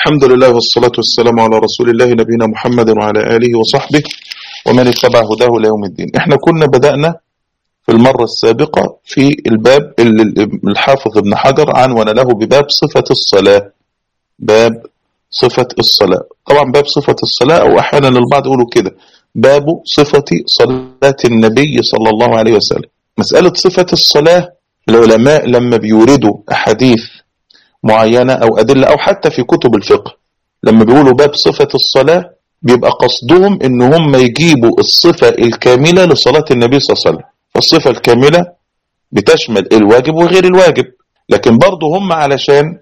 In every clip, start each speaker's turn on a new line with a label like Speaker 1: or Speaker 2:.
Speaker 1: الحمد لله والصلاة والسلام على رسول الله نبينا محمد وعلى آله وصحبه ومن اتبع هداه ليوم الدين احنا كنا بدأنا في المرة السابقة في الباب اللي الحافظ ابن حجر عنون له بباب صفة الصلاة باب صفة الصلاة طبعا باب صفة الصلاة أو أحيانا البعض يقولوا كده باب صفة صلاة النبي صلى الله عليه وسلم مسألة صفة الصلاة العلماء لما بيوردوا أحاديث معينة أو أدلة أو حتى في كتب الفقه لما بيقولوا باب صفة الصلاة بيبقى قصدهم إن هم يجيبوا الصفة الكاملة لصلاة النبي صلى الله عليه وسلم فالصفة الكاملة بتشمل الواجب وغير الواجب لكن برضه هم علشان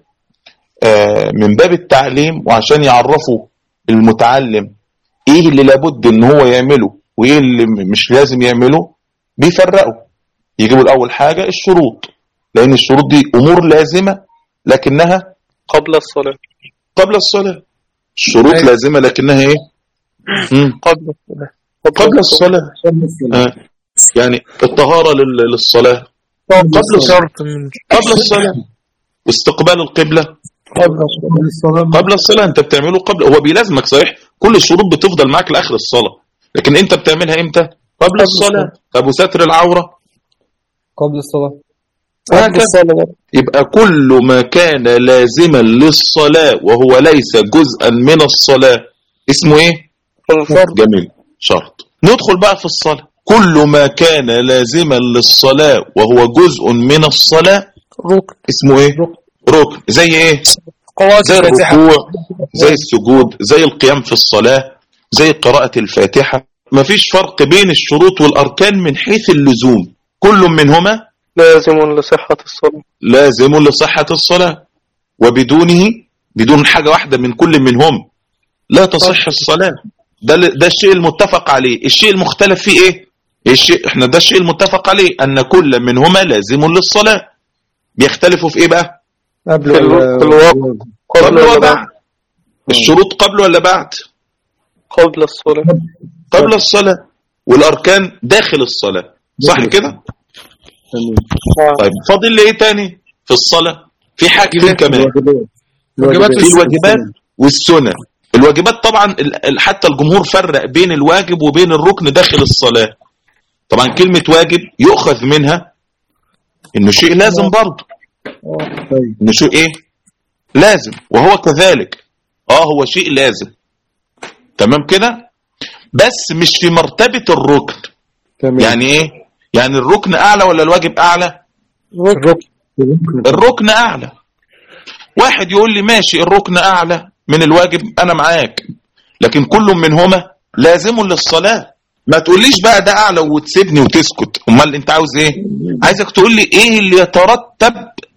Speaker 1: آه من باب التعليم وعشان يعرفوا المتعلم ايه اللي لابد ان هو يعمله وايه اللي مش لازم يعمله بيفرقوا يجيبوا الاول حاجة الشروط لان الشروط دي امور لازمة لكنها
Speaker 2: قبل الصلاة
Speaker 1: قبل الصلاة الشروط
Speaker 2: أيوة.
Speaker 1: لازمة لكنها ايه مم.
Speaker 2: قبل الصلاة
Speaker 1: قبل الصلاة آه. يعني الطهارة لل- للصلاة قبل الصلاة
Speaker 2: شرط من
Speaker 1: قبل الصلاة واستقبال القبلة
Speaker 2: قبل الصلاة
Speaker 1: قبل الصلاة انت بتعمله قبل هو بيلازمك صحيح كل الشروط بتفضل معاك لاخر الصلاة لكن انت بتعملها امتى قبل الصلاة طب وستر العورة
Speaker 3: قبل الصلاة
Speaker 2: قبل الصلاة
Speaker 1: يبقى كل ما كان لازما للصلاة وهو ليس جزءا من الصلاة اسمه ايه
Speaker 2: الفرض
Speaker 1: جميل شرط ندخل بقى في الصلاة كل ما كان لازما للصلاة وهو جزء من الصلاة
Speaker 2: ركن
Speaker 1: اسمه ايه ركن زي ايه
Speaker 2: قواعد
Speaker 1: زي
Speaker 2: الفاتحة
Speaker 1: الركوع زي السجود زي القيام في الصلاة زي قراءة الفاتحة مفيش فرق بين الشروط والأركان من حيث اللزوم كل منهما
Speaker 2: لازم لصحة الصلاة
Speaker 1: لازم لصحة الصلاة وبدونه بدون حاجة واحدة من كل منهم لا تصح الصلاة ده ده الشيء المتفق عليه الشيء المختلف فيه ايه الشيء احنا ده الشيء المتفق عليه ان كل منهما لازم للصلاة بيختلفوا في ايه بقى
Speaker 3: قبل
Speaker 2: في الو- في الوقت
Speaker 1: قبل
Speaker 2: قبل ولا
Speaker 1: وبعد
Speaker 2: بعد
Speaker 1: الشروط قبل ولا بعد
Speaker 2: قبل الصلاة
Speaker 1: قبل الصلاة والأركان داخل الصلاة صح كده طيب فاضل لي ايه تاني في الصلاة في حاجتين كمان
Speaker 3: الواجبات
Speaker 1: في الواجبات والسنن الواجبات طبعا ال- ال- حتى الجمهور فرق بين الواجب وبين الركن داخل الصلاة طبعا كلمة واجب يؤخذ منها انه شيء لازم برضه انه شيء ايه لازم وهو كذلك اه هو شيء لازم تمام كده بس مش في مرتبة الركن
Speaker 3: تمام
Speaker 1: يعني ايه يعني الركن اعلى ولا الواجب اعلى
Speaker 3: الركن
Speaker 1: الركن اعلى واحد يقول لي ماشي الركن اعلى من الواجب انا معاك لكن كل منهما لازم للصلاة ما تقوليش بقى ده اعلى وتسيبني وتسكت امال انت عاوز ايه عايزك تقول لي ايه اللي يترتب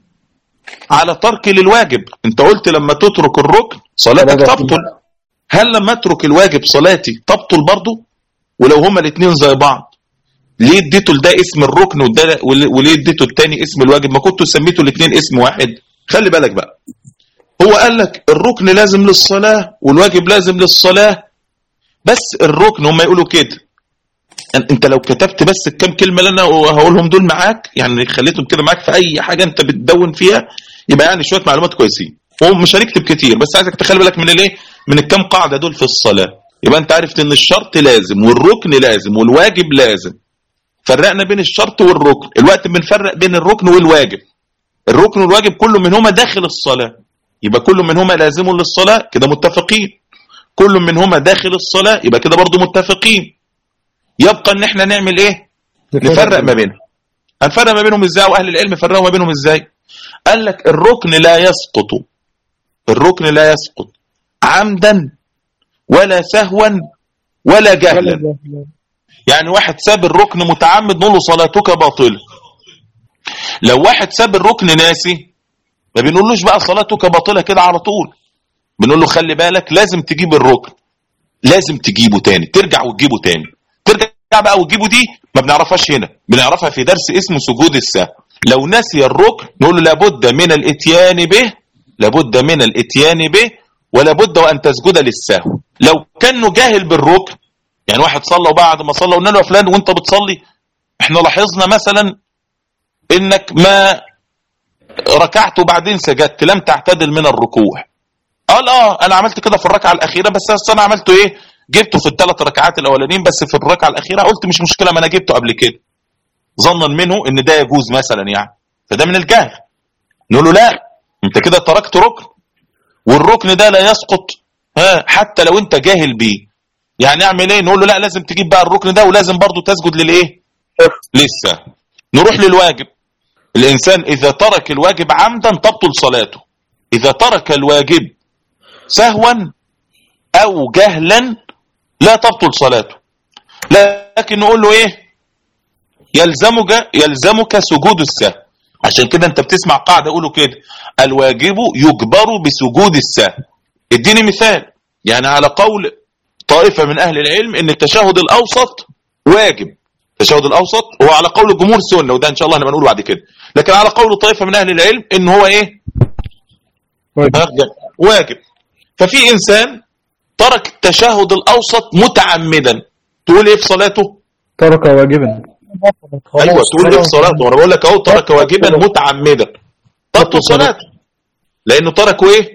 Speaker 1: على ترك للواجب انت قلت لما تترك الركن صلاتك تبطل هل لما اترك الواجب صلاتي تبطل برضه ولو هما الاثنين زي بعض ليه اديته لده اسم الركن وده وليه اديته التاني اسم الواجب ما كنتوا سميتوا الاثنين اسم واحد خلي بالك بقى هو قال لك الركن لازم للصلاة والواجب لازم للصلاة بس الركن هم يقولوا كده أن- انت لو كتبت بس الكام كلمة اللي انا هقولهم دول معاك يعني خليتهم كده معاك في اي حاجة انت بتدون فيها يبقى يعني شوية معلومات كويسين هو مش هنكتب كتير بس عايزك تخلي بالك من الايه من الكام قاعدة دول في الصلاة يبقى انت عرفت ان الشرط لازم والركن لازم والواجب لازم فرقنا بين الشرط والركن الوقت بنفرق بين الركن والواجب الركن والواجب كل منهما داخل الصلاة يبقى كل منهما لازم للصلاة كده متفقين كل منهما داخل الصلاة يبقى كده برضو متفقين يبقى ان احنا نعمل ايه نفرق ما بينهم هنفرق ما بينهم ازاي واهل العلم فرقوا ما بينهم ازاي قال لك الركن لا يسقط الركن لا يسقط عمدا ولا سهوا ولا جهلا يعني واحد ساب الركن متعمد نقول له صلاتك باطلة لو واحد ساب الركن ناسي ما بنقولوش بقى صلاتك باطلة كده على طول بنقول له خلي بالك لازم تجيب الركن لازم تجيبه تاني ترجع وتجيبه تاني ترجع بقى وتجيبه دي ما بنعرفهاش هنا بنعرفها في درس اسمه سجود السهو لو نسي الركن نقول له لابد من الاتيان به لابد من الاتيان به ولابد وان تسجد للسهو لو كانه جاهل بالركن يعني واحد صلى وبعد ما صلى قلنا له يا فلان وانت بتصلي احنا لاحظنا مثلا انك ما ركعت وبعدين سجدت لم تعتدل من الركوع قال اه انا عملت كده في الركعه الاخيره بس أصل انا عملته ايه جبته في الثلاث ركعات الاولانيين بس في الركعه الاخيره قلت مش مشكله ما انا جبته قبل كده ظنا منه ان ده يجوز مثلا يعني فده من الجهل نقول له لا انت كده تركت ركن والركن ده لا يسقط ها حتى لو انت جاهل بيه يعني اعمل ايه نقول له لا لازم تجيب بقى الركن ده ولازم برضه تسجد للايه لسه نروح للواجب الانسان اذا ترك الواجب عمدا تبطل صلاته اذا ترك الواجب سهوا او جهلا لا تبطل صلاته لكن نقول له ايه يلزمك يلزمك سجود السهو عشان كده انت بتسمع قاعده يقولوا كده الواجب يجبر بسجود السهو اديني مثال يعني على قول طائفه من اهل العلم ان التشهد الاوسط واجب التشهد الاوسط هو على قول الجمهور سنه وده ان شاء الله هنبقى نقوله بعد كده لكن على قول طائفه من اهل العلم ان هو ايه
Speaker 3: واجب
Speaker 1: واجب ففي انسان ترك التشهد الاوسط متعمدا تقول ايه في صلاته
Speaker 3: ترك واجبا
Speaker 1: ايوه تقول ايه في صلاته وانا بقول لك اهو ترك واجبا متعمدا تبطل صلاته لانه تركه ايه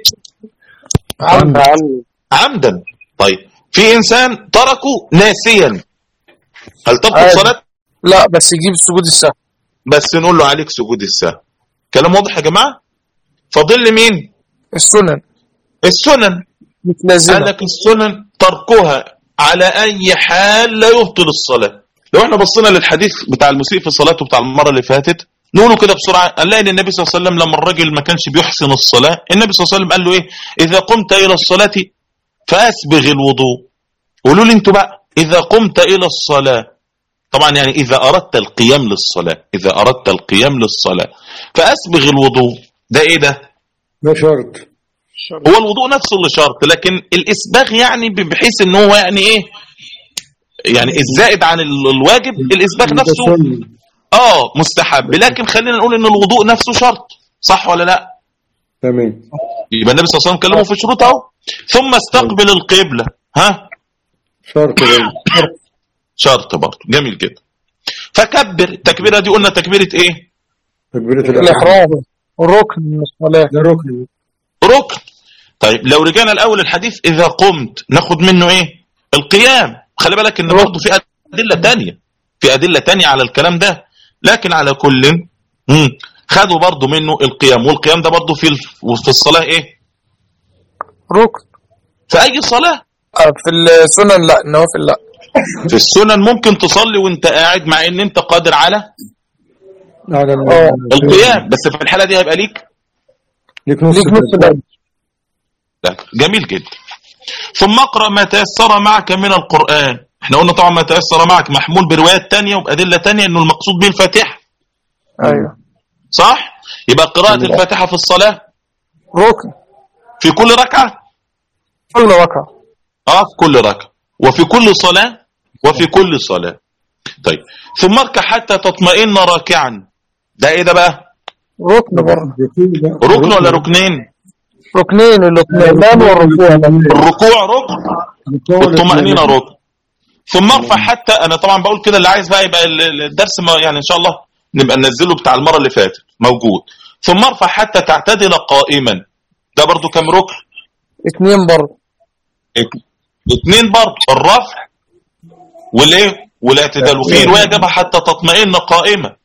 Speaker 2: عم عم
Speaker 1: عمدا طيب في انسان تركه ناسيا هل تبطل
Speaker 4: عادي.
Speaker 1: صلاته
Speaker 4: لا بس يجيب سجود السهو
Speaker 1: بس نقول له عليك سجود السهو كلام واضح يا جماعه فاضل لي مين
Speaker 4: السنن
Speaker 1: السنن قال
Speaker 4: متلازمة
Speaker 1: لك السنن تركها على اي حال لا يبطل الصلاه لو احنا بصينا للحديث بتاع المسيء في صلاته بتاع المره اللي فاتت نقوله كده بسرعه نلاقي ان النبي صلى الله عليه وسلم لما الراجل ما كانش بيحسن الصلاه النبي صلى الله عليه وسلم قال له ايه اذا قمت الى الصلاه فاسبغ الوضوء قولوا لي انتوا بقى اذا قمت الى الصلاه طبعا يعني اذا اردت القيام للصلاه اذا اردت القيام للصلاه فاسبغ الوضوء ده ايه ده
Speaker 3: ده شرط
Speaker 1: هو الوضوء نفسه اللي شرط لكن الاسباغ يعني بحيث ان هو يعني ايه يعني الزائد عن ال- الواجب الاسباغ نفسه اه مستحب لكن خلينا نقول ان الوضوء نفسه شرط صح ولا لا
Speaker 3: تمام
Speaker 1: يبقى النبي صلى الله عليه وسلم كلمه في شروط اهو ثم استقبل القبلة ها
Speaker 3: شرط برضه
Speaker 1: شرط برضه جميل جدا فكبر التكبيرة دي قلنا تكبيرة ايه
Speaker 3: تكبيرة الإحرام
Speaker 4: الإحرام الركن من الصلاة
Speaker 3: ده ركن
Speaker 1: ركن طيب لو رجعنا الاول الحديث اذا قمت ناخد منه ايه القيام خلي بالك ان برضه في ادله تانية في ادله تانية على الكلام ده لكن على كل مم. خدوا برضه منه القيام والقيام ده برضه في ال- في الصلاه ايه
Speaker 4: ركن
Speaker 1: في اي صلاه
Speaker 4: آه، في السنن لا النوافل لا
Speaker 1: في السنن ممكن تصلي وانت قاعد مع ان انت قادر على
Speaker 3: على ال-
Speaker 4: آه.
Speaker 1: القيام بس في الحاله دي هيبقى ليك
Speaker 3: ليك نص
Speaker 4: ليك نص
Speaker 3: سجدة.
Speaker 4: الأجر
Speaker 1: لا جميل جدا ثم اقرا ما تيسر معك من القران احنا قلنا طبعا ما تيسر معك محمول بروايات تانية وبادله تانية انه المقصود به الفاتحه
Speaker 4: أيوه
Speaker 1: صح يبقى قراءه الفاتحه في الصلاه
Speaker 4: ركن
Speaker 1: في كل ركعه
Speaker 4: كل ركعة
Speaker 1: اه في كل ركعه وفي كل صلاه وفي كل صلاه طيب ثم اركع حتى تطمئن راكعا ده ايه ده بقى
Speaker 4: ركن برضه
Speaker 1: ركن ولا ركنين
Speaker 4: ركنين الاطمئنان والركوع ده.
Speaker 1: الركوع ركن والطمأنينة ركن ثم ارفع حتى انا طبعا بقول كده اللي عايز بقى يبقى ال- ال- الدرس ما يعني ان شاء الله نبقى ننزله بتاع المره اللي فاتت موجود ثم ارفع حتى تعتدل قائما ده برضو كم ركن
Speaker 4: اتنين برضه
Speaker 1: ات- اتنين برضو الرفع والايه والاعتدال وفي روايه جابها حتى تطمئن قائمه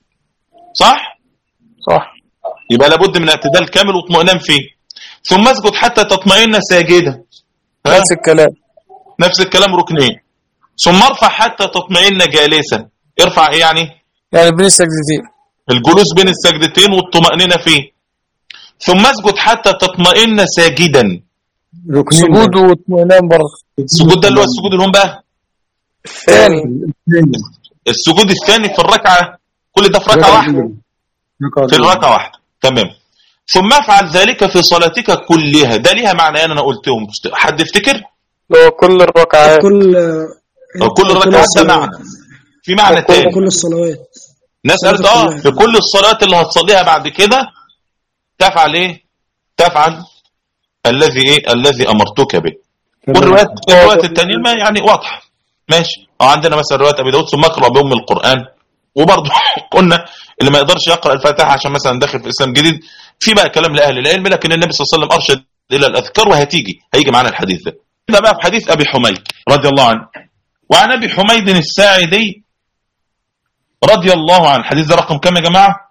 Speaker 1: صح
Speaker 4: صح
Speaker 1: يبقى لابد من اعتدال كامل واطمئنان فيه ثم اسجد حتى تطمئن ساجدا ها؟
Speaker 4: نفس الكلام
Speaker 1: نفس الكلام ركنين ثم ارفع حتى تطمئن جالسا ارفع ايه يعني
Speaker 4: يعني بين السجدتين
Speaker 1: الجلوس بين السجدتين والطمأنينة فيه ثم اسجد حتى تطمئن ساجدا
Speaker 3: ركنين
Speaker 4: سجود واطمئنان برضه
Speaker 1: السجود ده اللي هو السجود اللي هم بقى
Speaker 4: الثاني
Speaker 3: الثاني.
Speaker 1: السجود الثاني في الركعة كل ده في ركعة واحدة
Speaker 3: ركعة
Speaker 1: في الركعة واحدة تمام ثم افعل ذلك في صلاتك كلها ده ليها معنى انا قلتهم حد يفتكر
Speaker 2: اللي هو كل الركعات
Speaker 5: كل
Speaker 1: كل الركعات ده
Speaker 5: الصلوات.
Speaker 1: معنى في معنى تاني
Speaker 5: كل الصلوات
Speaker 1: ناس قالت اه في كل الصلاة اللي هتصليها بعد كده تفعل ايه تفعل الذي ايه الذي امرتك به والروايات الروايات التانية ما يعني واضحة ماشي اه عندنا مثلا رواية ابي داود ثم اقرا بام القران وبرضه قلنا اللي ما يقدرش يقرا الفاتحه عشان مثلا داخل في اسلام جديد في بقى كلام لاهل العلم لكن النبي صلى الله عليه وسلم ارشد إلى الأذكار وهتيجي هيجي معنا الحديث ده ده بقى في حديث أبي حميد رضي الله عنه وعن أبي حميد الساعدي رضي الله عنه الحديث ده رقم كام يا جماعة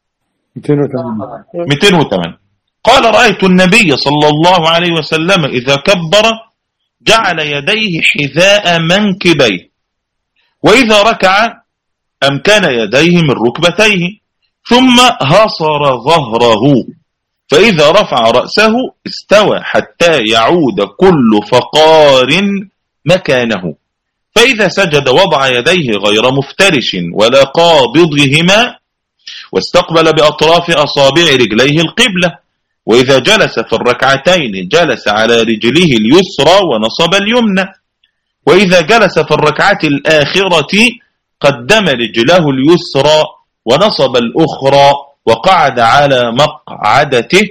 Speaker 3: 208
Speaker 1: 208 قال رأيت النبي صلى الله عليه وسلم إذا كبر جعل يديه حذاء منكبيه وإذا ركع أمكن يديه من ركبتيه ثم هصر ظهره فإذا رفع رأسه استوى حتى يعود كل فقار مكانه فإذا سجد وضع يديه غير مفترش ولا قابضهما واستقبل بأطراف أصابع رجليه القبلة وإذا جلس في الركعتين جلس على رجله اليسرى ونصب اليمنى وإذا جلس في الركعة الآخرة قدم رجله اليسرى ونصب الأخرى وقعد على مقعدته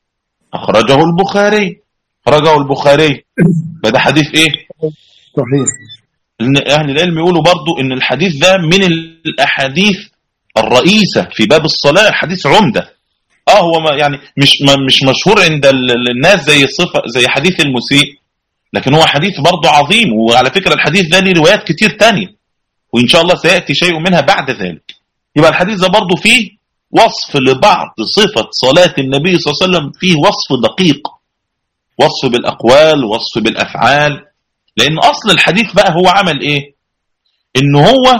Speaker 1: أخرجه البخاري أخرجه البخاري فده حديث إيه
Speaker 3: صحيح
Speaker 1: لأن أهل العلم يقولوا برضو إن الحديث ده من الأحاديث الرئيسة في باب الصلاة حديث عمدة اه هو ما يعني مش ما مش مشهور عند ال- ال- الناس زي صفة زي حديث المسيء لكن هو حديث برضه عظيم وعلى فكرة الحديث ده ليه روايات كتير تانية وإن شاء الله سيأتي شيء منها بعد ذلك يبقى الحديث ده برضه فيه وصف لبعض صفة صلاة النبي صلى الله عليه وسلم فيه وصف دقيق وصف بالأقوال وصف بالأفعال لأن أصل الحديث بقى هو عمل إيه إن هو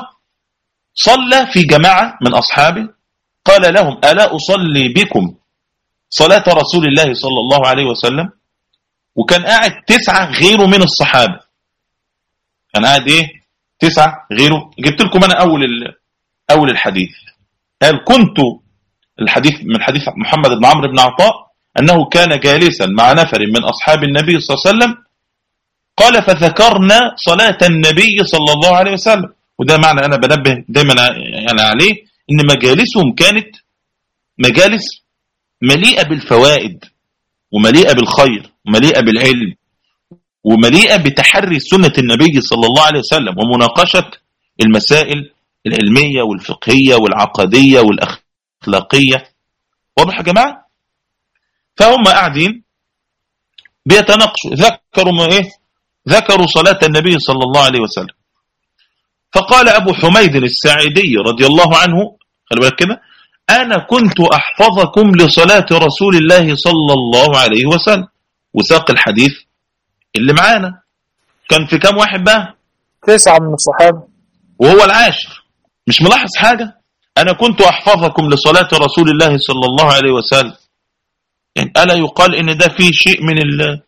Speaker 1: صلى في جماعة من أصحابه قال لهم ألا أصلي بكم صلاة رسول الله صلى الله عليه وسلم وكان قاعد تسعة غيره من الصحابة كان قاعد إيه تسعة غيره جبت لكم أنا أول ال- أول الحديث قال كنت الحديث من حديث محمد بن عمرو بن عطاء أنه كان جالسا مع نفر من أصحاب النبي صلى الله عليه وسلم قال فذكرنا صلاة النبي صلى الله عليه وسلم وده معنى أنا بنبه دايما يعني عليه إن مجالسهم كانت مجالس مليئة بالفوائد ومليئة بالخير ومليئة بالعلم ومليئة بتحري سنة النبي صلى الله عليه وسلم ومناقشة المسائل العلمية والفقهية والعقدية والأخلاقية واضح يا جماعة فهم قاعدين بيتناقشوا ذكروا ما ايه ذكروا صلاة النبي صلى الله عليه وسلم فقال أبو حميد الساعدي رضي الله عنه خلي بالك كده أنا كنت أحفظكم لصلاة رسول الله صلى الله عليه وسلم وساق الحديث اللي معانا كان في كام واحد بقى
Speaker 4: تسعة من الصحابة
Speaker 1: وهو العاشر مش ملاحظ حاجة أنا كنت أحفظكم لصلاة رسول الله صلى الله عليه وسلم يعني ألا يقال إن ده فيه شيء من ال-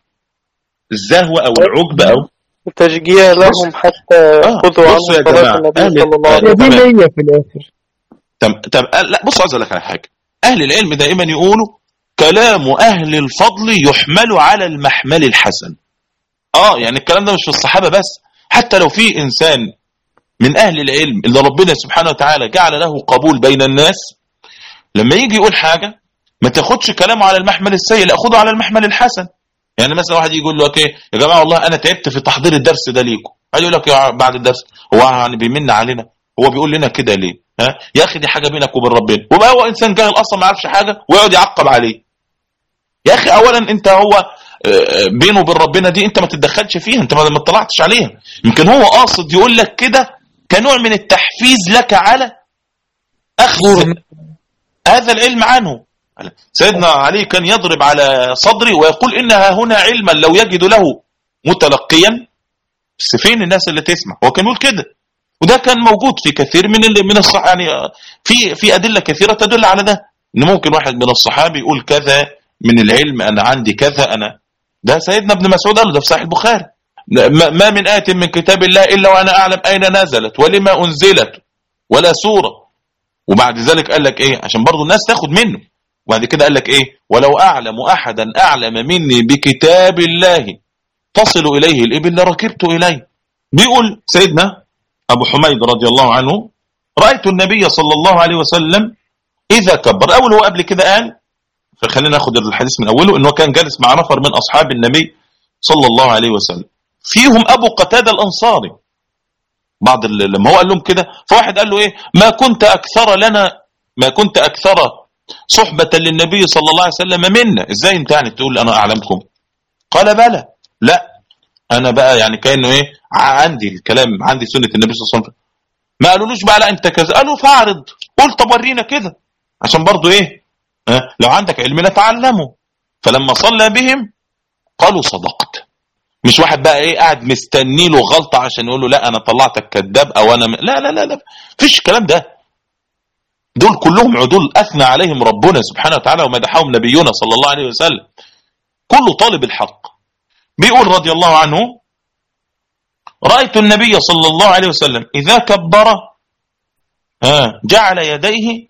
Speaker 1: الزهوة أو العجب أو
Speaker 2: تشجيع لهم حتى
Speaker 1: آه،
Speaker 2: خذوا
Speaker 1: بصوا يا
Speaker 2: عنه صلاة
Speaker 1: جماعة،
Speaker 2: النبي
Speaker 1: أهل-
Speaker 2: صلى الله عليه
Speaker 3: هي
Speaker 2: وسلم
Speaker 3: دي
Speaker 1: تمام.
Speaker 3: نية في الآخر
Speaker 1: طب طب لا بص عايز أقول لك على حاجة أهل العلم دائما يقولوا كلام أهل الفضل يحمل على المحمل الحسن آه يعني الكلام ده مش في الصحابة بس حتى لو في إنسان من أهل العلم اللي ربنا سبحانه وتعالى جعل له قبول بين الناس لما يجي يقول حاجة ما تاخدش كلامه على المحمل السيء لا خده على المحمل الحسن يعني مثلا واحد يقول لك ايه يا جماعه والله انا تعبت في تحضير الدرس ده ليكم هيقول يقول لك يا بعد الدرس هو يعني بيمن علينا هو بيقول لنا كده ليه ها يا اخي دي حاجه بينك وبين ربنا وبقى هو انسان جاهل اصلا ما يعرفش حاجه ويقعد يعقب عليه يا اخي اولا انت هو آه، بينه وبين ربنا دي انت ما تتدخلش فيها انت ما ما اطلعتش عليها يمكن هو قاصد يقول لك كده كنوع من التحفيز لك على اخذ هذا العلم عنه سيدنا علي كان يضرب على صدري ويقول إنها هنا علما لو يجد له متلقيا بس فين الناس اللي تسمع هو كان يقول كده وده كان موجود في كثير من ال- من الصح يعني في في أدلة كثيرة تدل على ده إن ممكن واحد من الصحابة يقول كذا من العلم أنا عندي كذا أنا ده سيدنا ابن مسعود قال له ده في صحيح البخاري ما ما من آية من كتاب الله إلا وأنا أعلم أين نزلت ولما أنزلت ولا سورة وبعد ذلك قال لك ايه عشان برضو الناس تاخد منه وبعد كده قال لك ايه ولو اعلم احدا اعلم مني بكتاب الله تصل اليه الابل لركبت اليه بيقول سيدنا ابو حميد رضي الله عنه رايت النبي صلى الله عليه وسلم اذا كبر اول هو قبل كده قال فخلينا ناخد الحديث من اوله انه كان جالس مع نفر من اصحاب النبي صلى الله عليه وسلم فيهم ابو قتاده الانصاري بعض ال- لما هو قال لهم كده فواحد قال له ايه ما كنت اكثر لنا ما كنت اكثر صحبة للنبي صلى الله عليه وسلم منا ازاي انت يعني تقول انا اعلمكم قال بلى لا انا بقى يعني كانه ايه ع- عندي الكلام عندي سنة النبي صلى الله عليه وسلم ما قالولوش بقى لا انت كذا قالوا فاعرض قول طب ورينا كده عشان برضو ايه ها؟ لو عندك علم نتعلمه فلما صلى بهم قالوا صدقت مش واحد بقى ايه قاعد مستني له غلطه عشان يقول له لا انا طلعتك كذاب او انا م... لا لا لا لا فيش الكلام ده دول كلهم عدول اثنى عليهم ربنا سبحانه وتعالى ومدحهم نبينا صلى الله عليه وسلم كله طالب الحق بيقول رضي الله عنه رايت النبي صلى الله عليه وسلم اذا كبر ها جعل يديه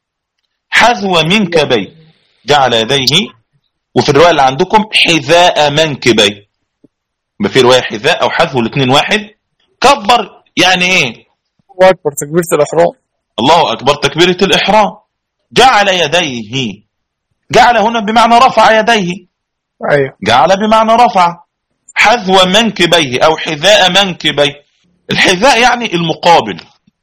Speaker 1: حذو منكبيه جعل يديه وفي الروايه اللي عندكم حذاء منكبيه يبقى في روايه حذاء او حذو الاثنين واحد كبر يعني ايه
Speaker 4: الله أكبر تكبيرة الإحرام
Speaker 1: الله اكبر تكبيره الاحرام جعل يديه جعل هنا بمعنى رفع يديه
Speaker 4: أيوه
Speaker 1: جعل بمعنى رفع حذو منكبيه او حذاء منكبيه الحذاء يعني المقابل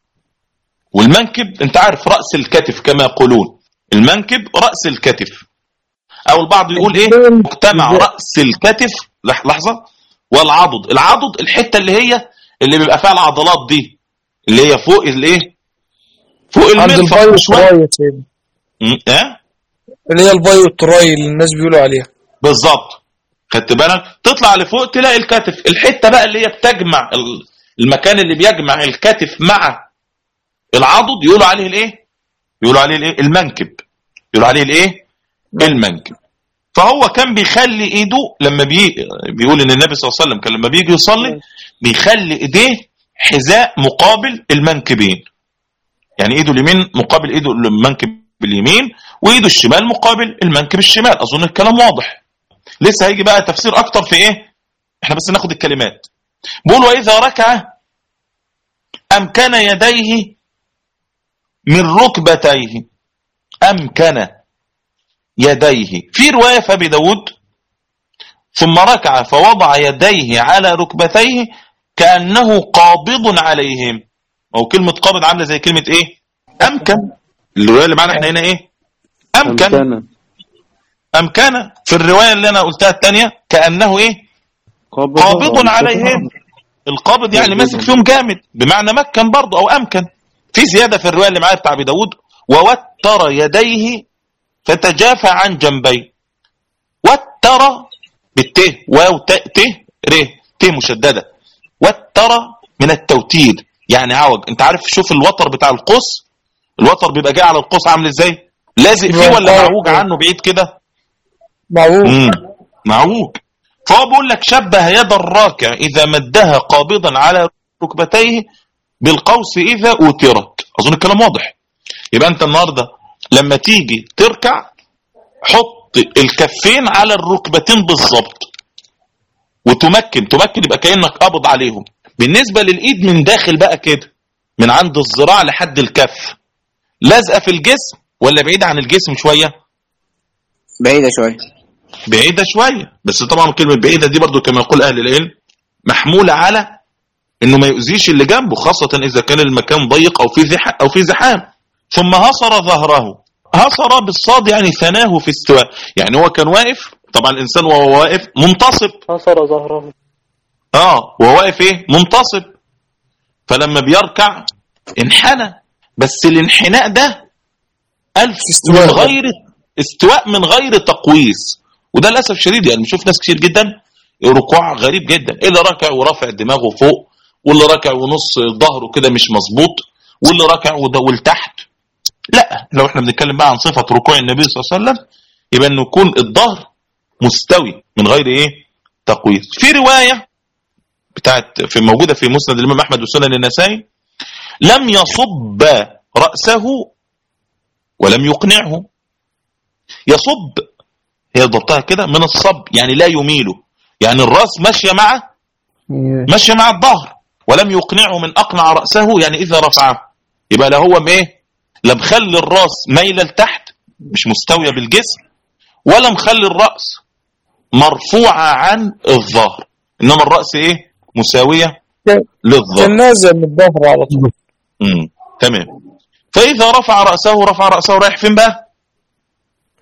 Speaker 1: والمنكب انت عارف راس الكتف كما يقولون المنكب راس الكتف او البعض يقول ايه مجتمع راس الكتف لح- لحظه والعضد العضد الحته اللي هي اللي بيبقى فيها العضلات دي اللي هي فوق الايه فوق
Speaker 4: عند
Speaker 1: المرفق
Speaker 4: الباي
Speaker 1: بشويه
Speaker 4: والتراي يا سيدي
Speaker 1: م- اه
Speaker 4: اللي هي الباي والتراي اللي الناس بيقولوا عليها
Speaker 1: بالظبط خدت بالك تطلع لفوق تلاقي الكتف الحته بقى اللي هي بتجمع ال- المكان اللي بيجمع الكتف مع العضد يقولوا عليه الايه يقولوا عليه الايه المنكب يقولوا عليه الايه المنكب فهو كان بيخلي ايده لما بي بيقول ان النبي صلى الله عليه وسلم كان لما بيجي يصلي بيخلي ايديه حذاء مقابل المنكبين يعني ايده اليمين مقابل ايده المنكب اليمين وايده الشمال مقابل المنكب الشمال اظن الكلام واضح لسه هيجي بقى تفسير اكتر في ايه احنا بس ناخد الكلمات بيقول واذا ركع امكن يديه من ركبتيه امكن يديه في روايه في ابي داود ثم ركع فوضع يديه على ركبتيه كانه قابض عليهم او كلمه قابض عامله زي كلمه ايه امكن الروايه اللي معانا احنا هنا ايه امكن
Speaker 2: أمكن
Speaker 1: أمكن في الرواية اللي أنا قلتها الثانية كأنه إيه قابض عليهم القابض يعني ماسك فيهم جامد بمعنى مكن برضه أو أمكن في زيادة في الرواية اللي معايا بتاع أبي داود ووتر يديه فتجافى عن جنبيه وتر بالت واو ت ت ر ت مشددة وتر من التوتير يعني عوج انت عارف شوف الوتر بتاع القوس الوتر بيبقى جاي على القوس عامل ازاي لازق فيه ولا معوج عنه بعيد كده
Speaker 4: معروف
Speaker 1: مم. معوج فهو بيقول لك شبه يد الراكع إذا مدها قابضا على ركبتيه بالقوس إذا أوترت أظن الكلام واضح يبقى أنت النهاردة لما تيجي تركع حط الكفين على الركبتين بالظبط وتمكن تمكن يبقى كأنك قابض عليهم بالنسبة للإيد من داخل بقى كده من عند الذراع لحد الكف لازقة في الجسم ولا بعيدة عن الجسم شوية
Speaker 5: بعيدة شوية
Speaker 1: بعيدة شوية بس طبعا كلمة بعيدة دي برضو كما يقول أهل العلم محمولة على إنه ما يؤذيش اللي جنبه خاصة إذا كان المكان ضيق أو في زحام أو في زحام ثم هصر ظهره هصر بالصاد يعني ثناه في استواء يعني هو كان واقف طبعا الإنسان وهو واقف منتصب
Speaker 2: حصر ظهره
Speaker 1: اه وهو واقف ايه منتصب فلما بيركع انحنى بس الانحناء ده ألف
Speaker 4: استواء.
Speaker 1: من غير استواء من غير تقويس وده للاسف شديد يعني بنشوف ناس كتير جدا ركوع غريب جدا اللي ركع ورافع دماغه فوق واللي ركع ونص ظهره كده مش مظبوط واللي ركع وده ولتحت لا لو احنا بنتكلم بقى عن صفه ركوع النبي صلى الله عليه وسلم يبقى انه يكون الظهر مستوي من غير ايه تقويس في روايه بتاعت في موجوده في مسند الامام احمد وسنن النسائي لم يصب راسه ولم يقنعه يصب هي ضبطها كده من الصب يعني لا يميله يعني الراس ماشيه مع ماشيه مع الظهر ولم يقنعه من اقنع راسه يعني اذا رفعه يبقى لا هو ايه لا مخلي الراس مايله لتحت مش مستويه بالجسم ولا مخلي الراس مرفوعه عن الظهر انما الراس ايه مساويه للظهر
Speaker 4: كان نازل من الظهر على طول
Speaker 1: امم تمام فاذا رفع راسه رفع راسه رايح فين بقى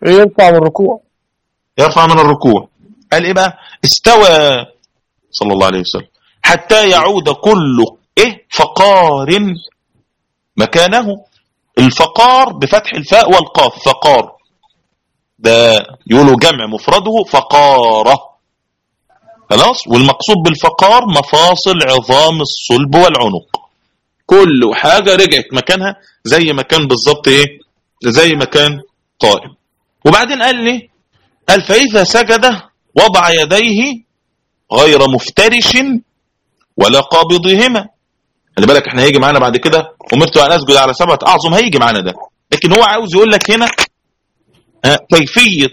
Speaker 4: يرفع من الركوع
Speaker 1: يرفع من الركوع قال ايه بقى استوى صلى الله عليه وسلم حتى يعود كل ايه فقار مكانه الفقار بفتح الفاء والقاف فقار ده يقولوا جمع مفرده فقارة خلاص والمقصود بالفقار مفاصل عظام الصلب والعنق كل حاجة رجعت مكانها زي ما كان بالظبط ايه زي ما كان قائم وبعدين قال لي قال فإذا سجد وضع يديه غير مفترش ولا قابضهما خلي بالك احنا هيجي معانا بعد كده امرت ان اسجد على سبعه اعظم هيجي معانا ده لكن هو عاوز يقول لك هنا ها، كيفيه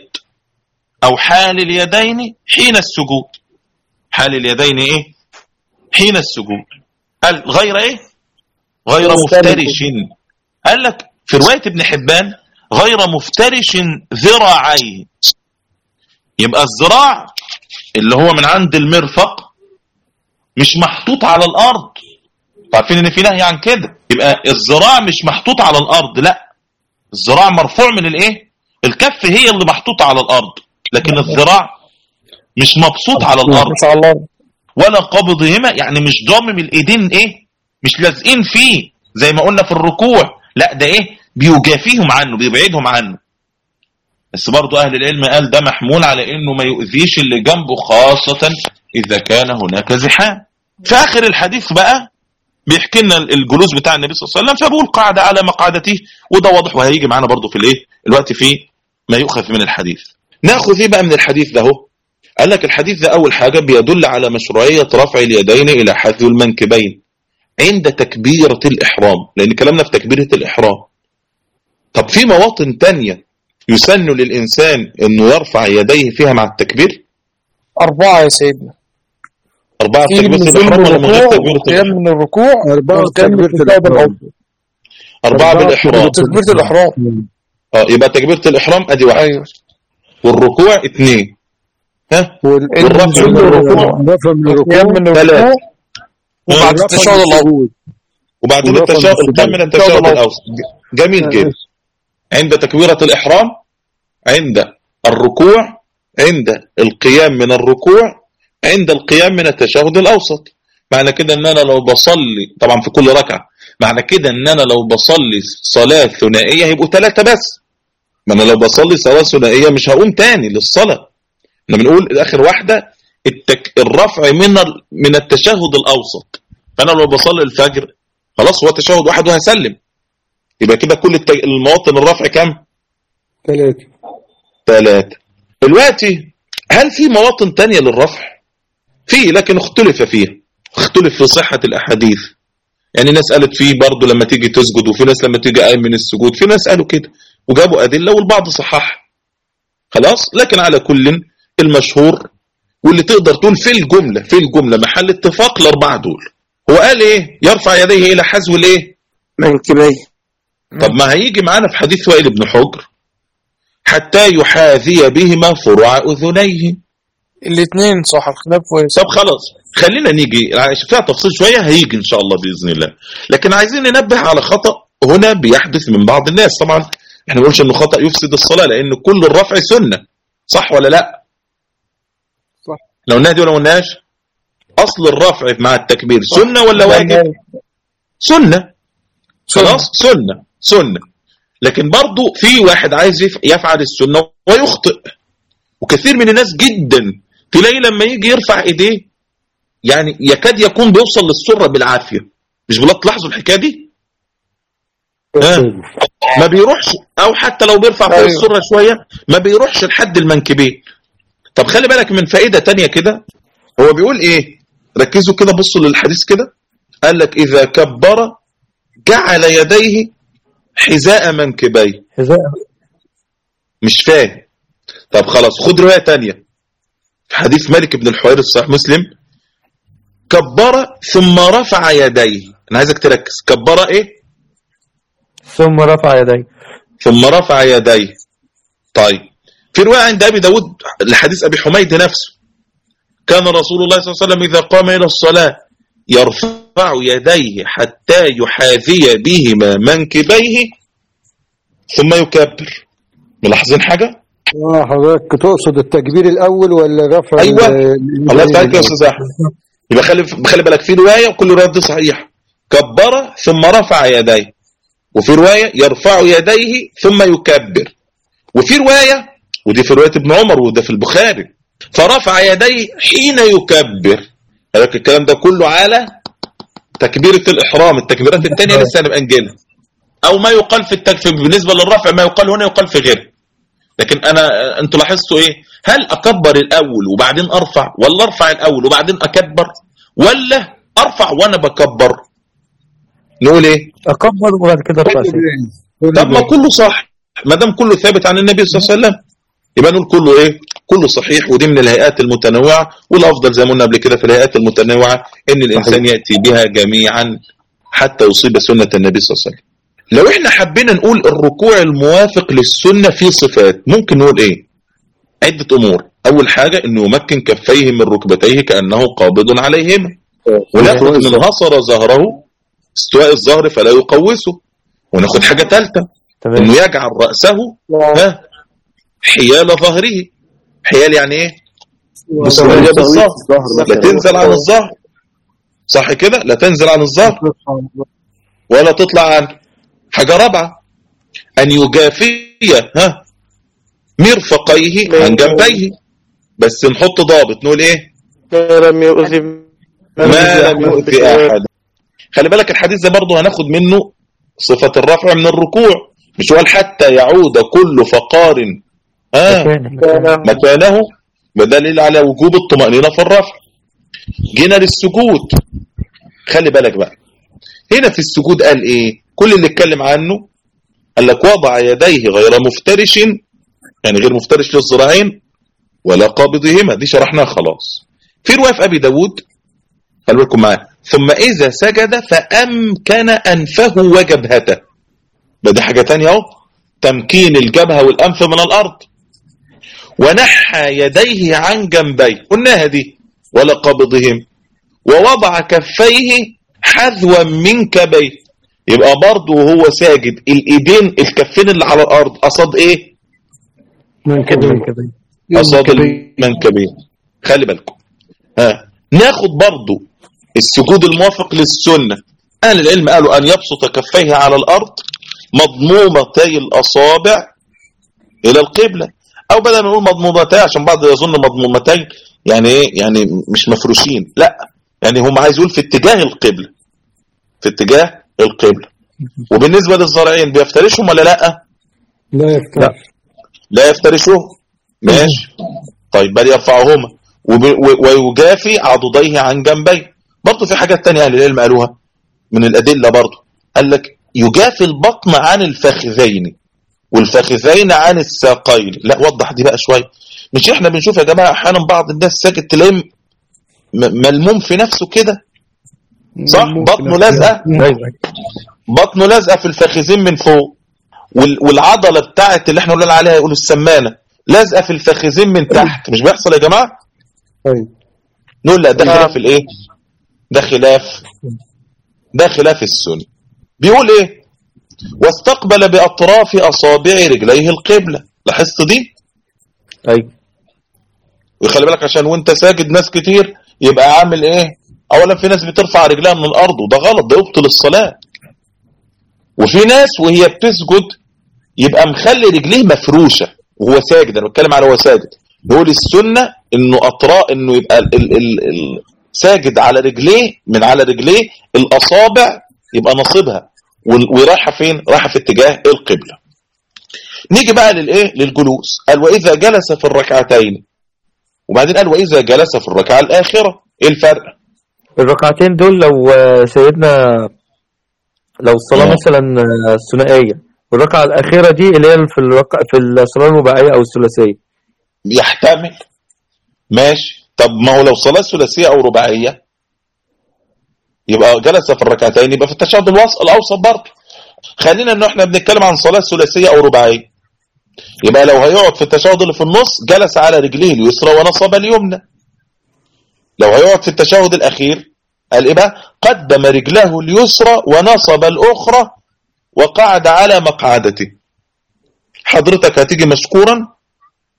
Speaker 1: او حال اليدين حين السجود حال اليدين ايه حين السجود قال غير ايه غير مفترش قال لك في روايه ابن حبان غير مفترش ذراعيه يبقى الذراع اللي هو من عند المرفق مش محطوط على الارض عارفين ان في نهي عن كده يبقى الذراع مش محطوط على الارض لا الذراع مرفوع من الايه الكف هي اللي محطوطه على الارض لكن الذراع مش مبسوط على الارض
Speaker 4: مش على الارض
Speaker 1: ولا قبضهما يعني مش ضامم الايدين ايه مش لازقين فيه زي ما قلنا في الركوع لا ده ايه بيجافيهم عنه بيبعدهم عنه بس برضو اهل العلم قال ده محمول على انه ما يؤذيش اللي جنبه خاصة اذا كان هناك زحام في اخر الحديث بقى بيحكي لنا الجلوس بتاع النبي صلى الله عليه وسلم فبقول قاعدة على مقعدته وده واضح وهيجي معانا برضو في الايه الوقت في ما يؤخذ من الحديث ناخذ ايه بقى من الحديث ده هو قال لك الحديث ده اول حاجة بيدل على مشروعية رفع اليدين الى حذو المنكبين عند تكبيرة الاحرام لان كلامنا في تكبيرة الاحرام طب في مواطن تانية يسن للإنسان أنه يرفع يديه فيها مع التكبير
Speaker 4: أربعة يا سيدنا
Speaker 1: أربعة
Speaker 4: في
Speaker 1: تكبيرة
Speaker 4: نزول من
Speaker 1: الإحرام ولا من غير
Speaker 4: الركوع
Speaker 1: تكبيرة
Speaker 4: وقيام
Speaker 1: الإحرام
Speaker 4: من الركوع
Speaker 3: أربعة
Speaker 4: والقيام من
Speaker 3: تكبيرة
Speaker 4: التشهد
Speaker 3: الإحرام.
Speaker 4: الأوسط
Speaker 1: أربعة
Speaker 3: أربعة
Speaker 1: بالإحرام
Speaker 4: تكبيرة الإحرام
Speaker 1: اه يبقى تكبيرة الإحرام أدي واحد
Speaker 4: أيوه
Speaker 1: والركوع اثنين ها والرفع
Speaker 4: النزول
Speaker 1: من
Speaker 4: من
Speaker 1: الركوع
Speaker 4: الركوع
Speaker 3: رفع من
Speaker 4: والقيام
Speaker 3: الركوع
Speaker 4: من
Speaker 1: ثلاثة.
Speaker 4: الركوع وبعد
Speaker 3: والرفع
Speaker 4: التشهد
Speaker 3: من
Speaker 4: الأوسط
Speaker 3: السجود.
Speaker 1: وبعدين
Speaker 3: والرفع من
Speaker 1: التشهد
Speaker 3: السجود.
Speaker 1: القيام من التشهد
Speaker 4: التشهد
Speaker 1: الأوسط جميل جدا عند تكبيرة الإحرام عند الركوع عند القيام من الركوع عند القيام من التشهد الأوسط معنى كده ان انا لو بصلي طبعا في كل ركعة معنى كده ان انا لو بصلي صلاة ثنائية هيبقوا ثلاثة بس ما انا لو بصلي صلاة ثنائية مش هقوم تاني للصلاة احنا بنقول اخر واحدة التك... الرفع من ال... من التشهد الاوسط فانا لو بصلي الفجر خلاص هو تشهد واحد وهسلم يبقى كده كل الت... المواطن الرفع كام
Speaker 3: ثلاثة
Speaker 1: ثلاثة دلوقتي هل في مواطن تانية للرفع في لكن اختلف فيها اختلف في صحة الأحاديث يعني ناس قالت فيه برضه لما تيجي تسجد وفي ناس لما تيجي قايم من السجود في ناس قالوا كده وجابوا أدلة والبعض صحح خلاص لكن على كل المشهور واللي تقدر تقول في الجملة في الجملة محل اتفاق الأربعة دول هو قال إيه يرفع يديه إلى حذو الإيه
Speaker 5: منكبيه
Speaker 1: طب ما هيجي معانا في حديث وائل بن حجر حتى يحاذي بهما فروع أذنيه
Speaker 4: الاثنين صح الخلاف كويس
Speaker 1: طب خلاص خلينا نيجي عشان فيها تفصيل شوية هيجي إن شاء الله بإذن الله لكن عايزين ننبه على خطأ هنا بيحدث من بعض الناس طبعا احنا ما بنقولش انه خطأ يفسد الصلاة لأن كل الرفع سنة صح ولا لا
Speaker 3: صح.
Speaker 1: لو قلناها دي ولا ما قلناش أصل الرفع مع التكبير سنة ولا واجب سنة خلاص سنة سنة لكن برضو في واحد عايز يف- يفعل السنة ويخطئ وكثير من الناس جدا تلاقي لما يجي يرفع ايديه يعني يكاد يكون بيوصل للسرة بالعافية مش بلا تلاحظوا الحكاية دي ها؟ ما بيروحش او حتى لو بيرفع فوق
Speaker 4: أيوه.
Speaker 1: السرة شوية ما بيروحش لحد المنكبين طب خلي بالك من فائدة تانية كده هو بيقول ايه ركزوا كده بصوا للحديث كده قال لك اذا كبر جعل يديه حذاء منكبيه
Speaker 4: حذاء
Speaker 1: مش فاهم طب خلاص خد رواية تانية في حديث مالك بن الحويرث صحيح مسلم كبر ثم رفع يديه انا عايزك تركز كبر ايه
Speaker 4: ثم رفع يديه
Speaker 1: ثم رفع يديه طيب في رواية عند أبي داود لحديث أبي حميد نفسه كان رسول الله صلى الله عليه وسلم إذا قام إلى الصلاة يرفع يديه حتى يحاذي بهما منكبيه ثم يكبر ملاحظين حاجة
Speaker 3: اه حضرتك تقصد التكبير الاول ولا رفع
Speaker 1: أيوة.
Speaker 3: ال-
Speaker 1: الله يفتح عليك يا استاذ احمد يبقى خلي خلي بالك في روايه وكل روايه دي صحيحه كبر ثم رفع يديه وفي روايه يرفع يديه ثم يكبر وفي روايه ودي في روايه ابن عمر وده في البخاري فرفع يديه حين يكبر لك الكلام ده كله على تكبيره الاحرام التكبيرات الثانيه لسه هنبقى نجيلها او ما يقال في التكبير بالنسبه للرفع ما يقال هنا يقال في غيره لكن انا انتوا لاحظتوا ايه هل اكبر الاول وبعدين ارفع ولا ارفع الاول وبعدين اكبر ولا ارفع وانا بكبر نقول ايه
Speaker 4: اكبر وبعد كده ارفع سيدي
Speaker 3: كل
Speaker 1: طب ما
Speaker 3: ده.
Speaker 1: كله صح ما دام كله ثابت عن النبي صلى الله عليه وسلم يبقى نقول كله ايه كله صحيح ودي من الهيئات المتنوعه والافضل زي ما قلنا قبل كده في الهيئات المتنوعه ان الانسان ياتي بها جميعا حتى يصيب سنه النبي صلى الله عليه وسلم لو احنا حبينا نقول الركوع الموافق للسنه في صفات ممكن نقول ايه عده امور اول حاجه انه يمكن كفيه من ركبتيه كانه قابض عليهما وناخد من هصر ظهره استواء الظهر فلا يقوسه وناخد حاجه ثالثه
Speaker 4: تمام
Speaker 1: انه يجعل راسه ها حيال ظهره حيال يعني ايه مستوية بالظهر لا تنزل عن الظهر صح كده لا تنزل عن الظهر ولا تطلع عن حاجة رابعة أن يجافي ها مرفقيه عن جنبيه بس نحط ضابط نقول إيه
Speaker 2: ما لم يؤذي
Speaker 1: ما لم يؤذي أحد خلي بالك الحديث ده برضه هناخد منه صفة الرفع من الركوع مش قال حتى يعود كل فقار ها
Speaker 4: مكان- مكان.
Speaker 1: مكانه بدليل على وجوب الطمأنينة في الرفع جينا للسجود خلي بالك بقى هنا في السجود قال ايه كل اللي اتكلم عنه قال لك وضع يديه غير مفترش يعني غير مفترش للذراعين ولا قابضهما دي شرحناها خلاص في رواية في أبي داود خلوا بالكم معايا ثم إذا سجد فأمكن أنفه وجبهته ده دي حاجة تانية اهو تمكين الجبهة والأنف من الأرض ونحى يديه عن جنبيه قلناها دي ولا قبضهم ووضع كفيه حذوا من كبيه يبقى برضه وهو ساجد الايدين الكفين اللي على الارض قصاد ايه
Speaker 3: من كده
Speaker 4: من كده
Speaker 1: قصاد المنكبين خلي بالكم ها ناخد برضه السجود الموافق للسنه اهل العلم قالوا ان يبسط كفيه على الارض مضمومتي الاصابع الى القبله او بدل ما نقول مضمومتي عشان بعض يظن مضمومتي يعني ايه يعني مش مفروشين لا يعني هم عايز يقول في اتجاه القبله في اتجاه القبله وبالنسبه للزرعين بيفترشهم ولا لا
Speaker 3: لا يفتح
Speaker 1: لا يفترشوهم ماشي طيب بل يرفعهما وب- و- ويجافي عضديه عن جنبيه برضه في حاجات تانية اهل العلم قالوها من الادله برضه قال لك يجافي البطن عن الفخذين والفخذين عن الساقين لا وضح دي بقى شويه مش احنا بنشوف يا جماعه احيانا بعض الناس ساكت تلاقيه م- ملموم في نفسه كده صح بطنه لازقه
Speaker 4: ايوه
Speaker 1: بطنه لازقه في الفخذين من فوق وال- والعضله بتاعت اللي احنا قلنا عليها يقولوا السمانه لازقه في الفخذين من تحت مش بيحصل يا جماعه
Speaker 3: طيب
Speaker 1: نقول لا ده خلاف الايه ده خلاف ده خلاف السنه بيقول ايه واستقبل باطراف اصابع رجليه القبله لاحظت دي
Speaker 4: ايوه
Speaker 1: وخلي بالك عشان وانت ساجد ناس كتير يبقى عامل ايه اولا في ناس بترفع رجلها من الارض وده غلط ده يبطل الصلاه وفي ناس وهي بتسجد يبقى مخلي رجليه مفروشه وهو ساجد انا بتكلم على هو ساجد نقول السنه انه اطراء انه يبقى ال ال ال ال ساجد على رجليه من على رجليه الاصابع يبقى نصيبها وال- ورايحه فين رايحه في اتجاه القبله نيجي بقى للايه للجلوس قال واذا جلس في الركعتين وبعدين قال واذا جلس في الركعه الاخره ايه الفرق
Speaker 4: الركعتين دول لو آه، سيدنا لو الصلاة
Speaker 1: آه.
Speaker 4: مثلا آه، ثنائية والركعة الأخيرة دي اللي هي في الركع في الصلاة الرباعية أو الثلاثية
Speaker 1: يحتمل ماشي طب ما هو لو صلاة ثلاثية أو رباعية يبقى جلس في الركعتين يبقى في التشهد الوسط الأوسط برضه خلينا إنه إحنا بنتكلم عن صلاة ثلاثية أو رباعية يبقى لو هيقعد في التشهد اللي في النص جلس على رجليه اليسرى ونصب اليمنى لو هيقعد في التشهد الأخير قال إيه بقى قدم رجله اليسرى ونصب الأخرى وقعد على مقعدته حضرتك هتيجي مشكورا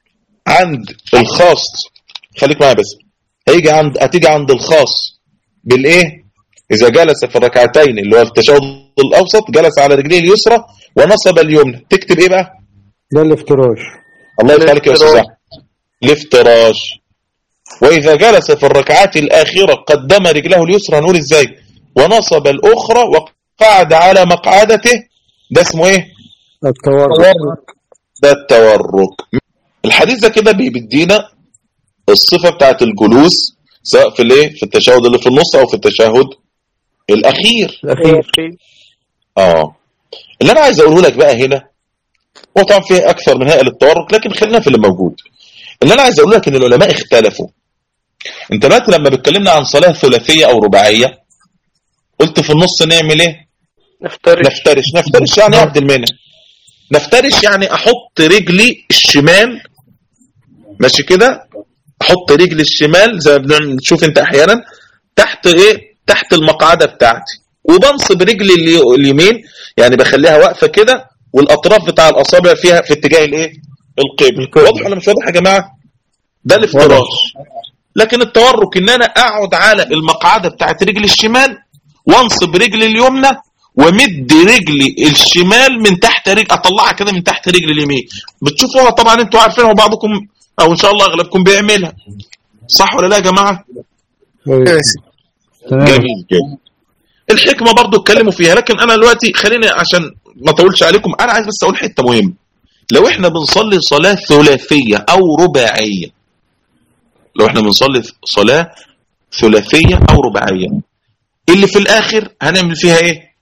Speaker 1: عند الخاص خليك معايا بس هيجي عند هتيجي عند الخاص بالايه اذا جلس في الركعتين اللي هو في التشهد الاوسط جلس على رجليه اليسرى ونصب اليمنى تكتب ايه بقى
Speaker 3: ده الافتراش
Speaker 1: الله يفتح عليك يا استاذ
Speaker 2: الافتراش.
Speaker 1: أحمد. الافتراش واذا جلس في الركعات الاخيره قدم رجله اليسرى نقول ازاي ونصب الاخرى وقعد على مقعدته ده اسمه ايه
Speaker 3: التورك
Speaker 1: ده التورك الحديث ده كده بي- بيدينا الصفه بتاعت الجلوس سواء في الايه في التشهد اللي في النص او في التشهد الاخير
Speaker 4: الأخير
Speaker 1: اه اللي انا عايز اقوله لك بقى هنا هو طبعا فيه اكثر من هيئه للتورك لكن خلينا في اللي موجود اللي انا عايز اقول لك ان العلماء اختلفوا انت دلوقتي لما بتكلمنا عن صلاه ثلاثيه او رباعيه قلت في النص نعمل ايه
Speaker 2: نفترش
Speaker 1: نفترش نفترش يعني عبد المنع نفترش يعني احط رجلي الشمال ماشي كده احط رجلي الشمال زي ما بنشوف انت احيانا تحت ايه تحت المقعده بتاعتي وبنصب رجلي الي- اليمين يعني بخليها واقفه كده والاطراف بتاع الاصابع فيها في اتجاه الايه القبل
Speaker 4: القبلة.
Speaker 1: واضح ولا مش واضح يا جماعه ده الافتراش لكن التورك ان انا اقعد على المقعده بتاعت رجلي الشمال وانصب رجلي اليمنى ومد رجلي الشمال من تحت رجل اطلعها كده من تحت رجلي اليمين بتشوفوها طبعا انتوا عارفينها وبعضكم او ان شاء الله اغلبكم بيعملها صح ولا لا يا جماعه
Speaker 3: أيوة.
Speaker 1: جميل جدا الحكمه برضو اتكلموا فيها لكن انا دلوقتي خليني عشان ما اطولش عليكم انا عايز بس اقول حته مهمه لو احنا بنصلي صلاه ثلاثيه او رباعيه لو احنا بنصلي صلاه ثلاثيه او رباعيه اللي في الاخر هنعمل فيها ايه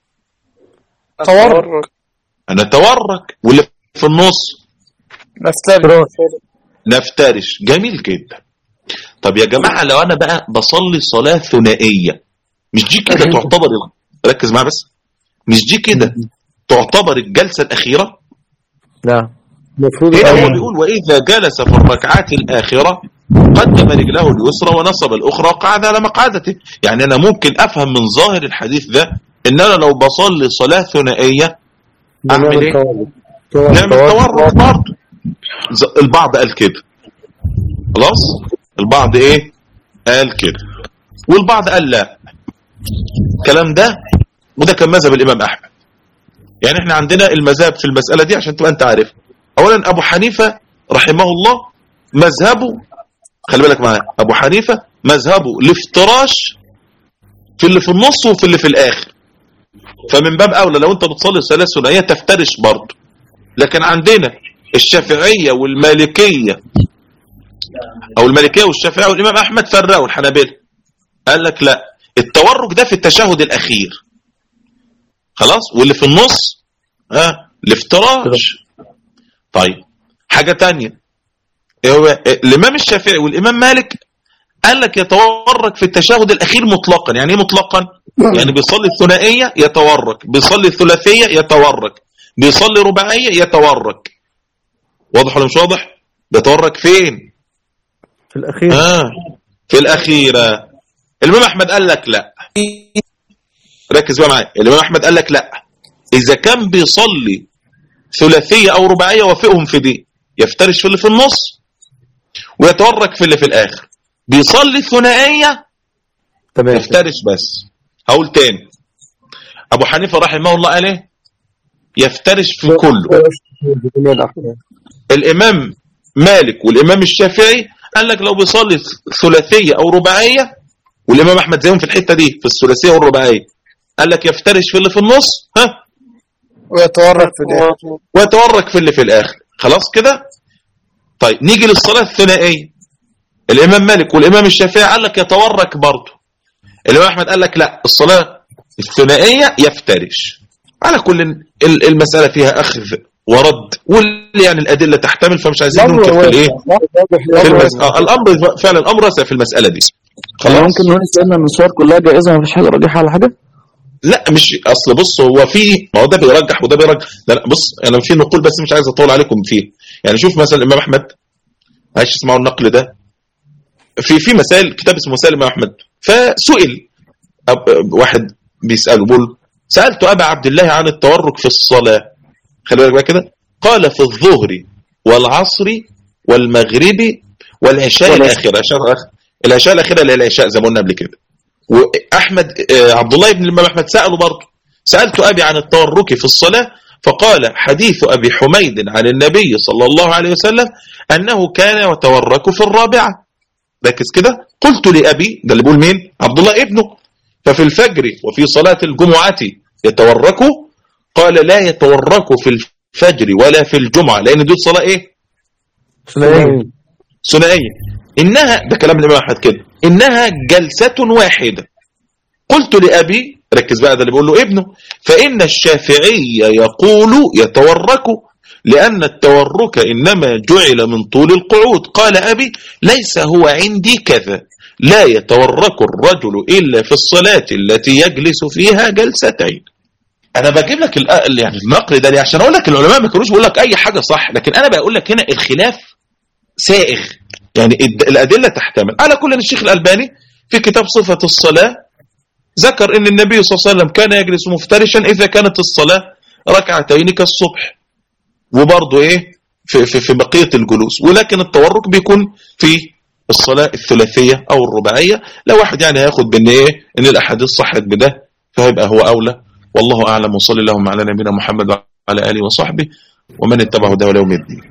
Speaker 2: تورك
Speaker 1: هنتورك واللي في النص
Speaker 2: نفترش
Speaker 1: نفترش جميل جدا طب يا جماعه لو انا بقى بصلي صلاه ثنائيه مش دي كده تعتبر ركز معايا بس مش دي كده تعتبر الجلسه الاخيره
Speaker 4: نعم
Speaker 3: المفروض
Speaker 1: هنا هو
Speaker 3: أيوة.
Speaker 1: بيقول واذا جلس في الركعات الاخره قدم رجله اليسرى ونصب الاخرى وقعد على مقعدته يعني انا ممكن افهم من ظاهر الحديث ده ان انا لو بصلي صلاه ثنائيه اعمل ايه
Speaker 3: تورك. تورك.
Speaker 1: نعمل تورك برضه ز- البعض قال كده خلاص البعض ايه قال كده والبعض قال لا الكلام ده وده كان مذهب الامام احمد يعني احنا عندنا المذاهب في المساله دي عشان تبقى انت عارف اولا ابو حنيفه رحمه الله مذهبه خلي بالك معايا ابو حنيفه مذهبه الافتراش في اللي في النص وفي اللي في الاخر فمن باب اولى لو انت بتصلي صلاه ثنائيه تفترش برضه لكن عندنا الشافعيه والمالكيه او المالكيه والشافعيه والامام احمد فرقوا الحنابلة قال لك لا التورك ده في التشهد الاخير خلاص واللي في النص ها الافتراش طيب حاجه تانية إيه هو الامام الشافعي والامام مالك قال لك يتورك في التشهد الاخير مطلقا يعني ايه مطلقا يعني بيصلي الثنائيه يتورك بيصلي الثلاثيه يتورك بيصلي رباعيه يتورك واضح ولا مش واضح بيتورك فين
Speaker 4: في الأخير
Speaker 1: آه في الأخيرة الإمام أحمد قال لك لا ركز بقى معايا الإمام أحمد قال لك لا إذا كان بيصلي ثلاثية أو رباعية وافقهم في دي يفترش في اللي في النص ويتورك في اللي في الآخر بيصلي ثنائية
Speaker 4: تمام
Speaker 1: يفترش بس هقول تاني أبو حنيفة رحمه الله قال إيه يفترش في كله
Speaker 3: جميع الأحكام.
Speaker 1: الامام مالك والامام الشافعي قال لك لو بيصلي ثلاثيه او رباعيه والامام احمد زيهم في الحته دي في الثلاثيه والرباعيه قال لك يفترش في اللي في النص ها
Speaker 2: ويتورك في الاخر
Speaker 1: ويتورك في اللي في الاخر خلاص كده طيب نيجي للصلاه الثنائيه الامام مالك والامام الشافعي قال لك يتورك برضه الامام احمد قال لك لا الصلاه الثنائيه يفترش على كل ال- المساله فيها اخذ ورد واللي يعني الادله تحتمل فمش عايزين ننكر في الايه في المسألة آه، الامر فعلا الامر واسع في المساله دي
Speaker 6: يعني
Speaker 1: خلاص
Speaker 6: ممكن نقول سيدنا ان الصور كلها جائزه ما فيش حاجه راجحه على حاجه
Speaker 1: لا مش اصل بص هو في ما هو ده بيرجح وده بيرجح لا لا بص انا في نقول بس مش عايز اطول عليكم فيه يعني شوف مثلا الامام احمد عايش تسمعوا النقل ده في في مسائل كتاب اسمه مسائل الامام احمد فسئل أب- واحد بيساله بيقول سالت ابا عبد الله عن التورك في الصلاه خلي بالك بقى كده قال في الظهر والعصر والمغرب والعشاء
Speaker 5: والعشاء.
Speaker 1: الاخره العشاء الأخ- العشاء الاخره اللي هي العشاء زي ما قلنا قبل كده واحمد آه، عبد الله بن الامام احمد ساله برضه سالت ابي عن التورك في الصلاه فقال حديث ابي حميد عن النبي صلى الله عليه وسلم انه كان يتورك في الرابعه ركز كده قلت لابي ده اللي بيقول مين عبد الله ابنه ففي الفجر وفي صلاه الجمعه يتورك قال لا يتورك في الفجر ولا في الجمعه لان دول صلاه ايه
Speaker 4: ثنائية
Speaker 1: ثنائيه انها ده كلام الامام احمد كده انها جلسه واحده قلت لابي ركز بقى ده اللي بيقول له ابنه فان الشافعي يقول يتورك لان التورك انما جعل من طول القعود قال ابي ليس هو عندي كذا لا يتورك الرجل الا في الصلاه التي يجلس فيها جلستين انا بجيب لك الأ- يعني النقل ده ليه عشان اقول لك العلماء ما كانوش بيقول لك اي حاجه صح لكن انا بقول لك هنا الخلاف سائغ يعني الد- الأدلة تحتمل على كل الشيخ الألباني في كتاب صفة الصلاة ذكر أن النبي صلى الله عليه وسلم كان يجلس مفترشا إذا كانت الصلاة ركعتين كالصبح وبرضه إيه في, في, في بقية الجلوس ولكن التورك بيكون في الصلاة الثلاثية أو الرباعية لو واحد يعني هياخد بأن إيه إن الأحاديث صحت بده فهيبقى هو أولى والله أعلم وصلي اللهم على نبينا محمد وعلى آله وصحبه ومن اتبعه ده يوم الدين